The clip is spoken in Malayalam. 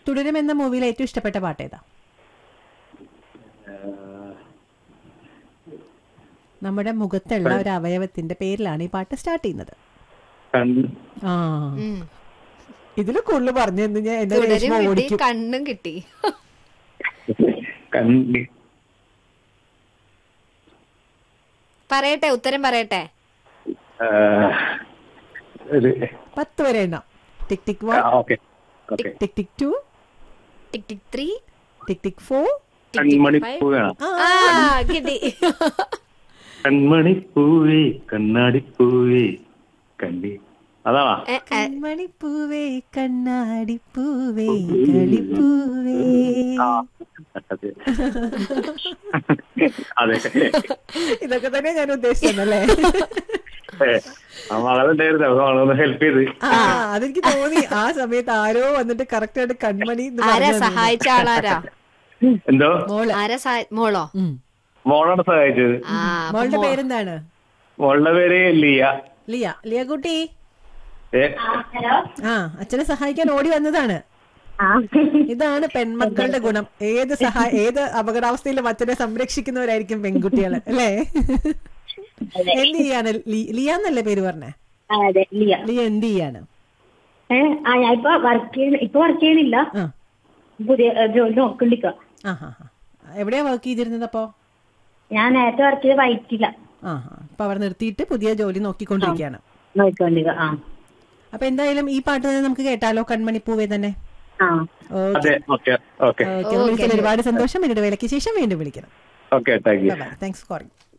തുടരും എന്ന മൂവിയിലെ ഏറ്റവും ഇഷ്ടപ്പെട്ട പാട്ട് ഏതാ നമ്മുടെ മുഖത്തുള്ള ഒരു അവയവത്തിന്റെ പേരിലാണ് ഈ പാട്ട് സ്റ്റാർട്ട് ചെയ്യുന്നത് കണ്ണ് ആ ഉം. ഇതില് കൂടുതൽ പറഞ്ഞു എന്ന് ഞാൻ എന്റെ തുടരും രേഷ്മ കിട്ടി ഓടിക്കും കണ്ണും കിട്ടി കണ്ണ് പറയട്ടെ ഉത്തരം പറയട്ടെ ആ, ഒരു പത്ത് വരെ എണ്ണാം ടിക് ടിക് ആ, one okay okay tick tick two tick tick three tick tick four കൺമണിപ്പൂവാണ് ആ കിട്ടി കൺമണിപ്പൂവേ കണ്ണാടിപ്പൂവേ കണ്ടി അതാണോ ഏ, ഏ, മണിപ്പൂവേ കണ്ണാടിപ്പൂവേ കളിപ്പൂവേ ആ, അതെ അതെ ഇതൊക്കെ തന്നെ ഞാൻ ഉദ്ദേശിച്ചല്ലേ ഏ, ആ മകളുണ്ടായിരുന്നു അപ്പൊ മകളൊന്ന് ഹെൽപ്പ് ചെയ്ത് ആ അതെനിക്ക് തോന്നി ആ സമയത്ത് ആരോ വന്നിട്ട് കറക്റ്റ് ആയിട്ട് കൺമണി എന്ന് ആരാ പറഞ്ഞു തന്നു. സഹായിച്ച ആളാരാ എന്തോ മോള് ആരാ സഹായി മോളോ ഉം. മോളാണ് സഹായിച്ചത് ആ അപ്പൊ മോളുടെ മോ- പേരെന്താണ് മോളുടെ പേര് ലിയ ലിയ ലിയ കുട്ടി ഏ, ആ അച്ഛനെ സഹായിക്കാൻ ഓടി വന്നതാണ് ഇതാണ് പെൺമക്കളുടെ ഗുണം ഏത് സഹായ ഏത് അപകടാവസ്ഥയിലും അച്ഛനെ സംരക്ഷിക്കുന്നവരായിരിക്കും പെൺകുട്ടികള് അല്ലേ എന്ത് ചെയ്യാണ് ലി- ലിയ എന്നല്ലേ പേര് പറഞ്ഞേ ആ, അതെ ലിയ ലിയ എന്ത് ചെയ്യാണ് ഏ ആ ഞാൻ ഇപ്പൊ വർക്ക് ചെയ്യണ ഇപ്പൊ വർക്ക് ചെയ്യണില്ല ആ പുതിയ ഏ, ജോലി നോക്കണ്ടിക്ക ആ ഹാ ഹാ എവിടെയാ വർക്ക് ചെയ്തിരുന്നത് അപ്പോ ഞാൻ നേരത്തെ വർക്ക് ചെയ്ത് വൈറ്റില്ല ആ ഹാ അപ്പൊ അവർ നിർത്തിയിട്ട് പുതിയ ജോലി നോക്കിക്കൊണ്ടിരിക്കുകയാണ് നോക്കിക്കൊണ്ടിരിക്ക ആ അപ്പൊ എന്തായാലും ഈ പാട്ട് തന്നെ നമുക്ക് കേട്ടാലോ കൺമണി പൂവേ തന്നെ ആ ഓക്കെ അതെ ഓക്കെ ഓക്കെ ഓക്കെ വിളിച്ചതിൽ ഒരുപാട് സന്തോഷം പിന്നീട് വിലക്ക് ശേഷം വീണ്ടും വിളിക്കണം okay thank you bye thanks four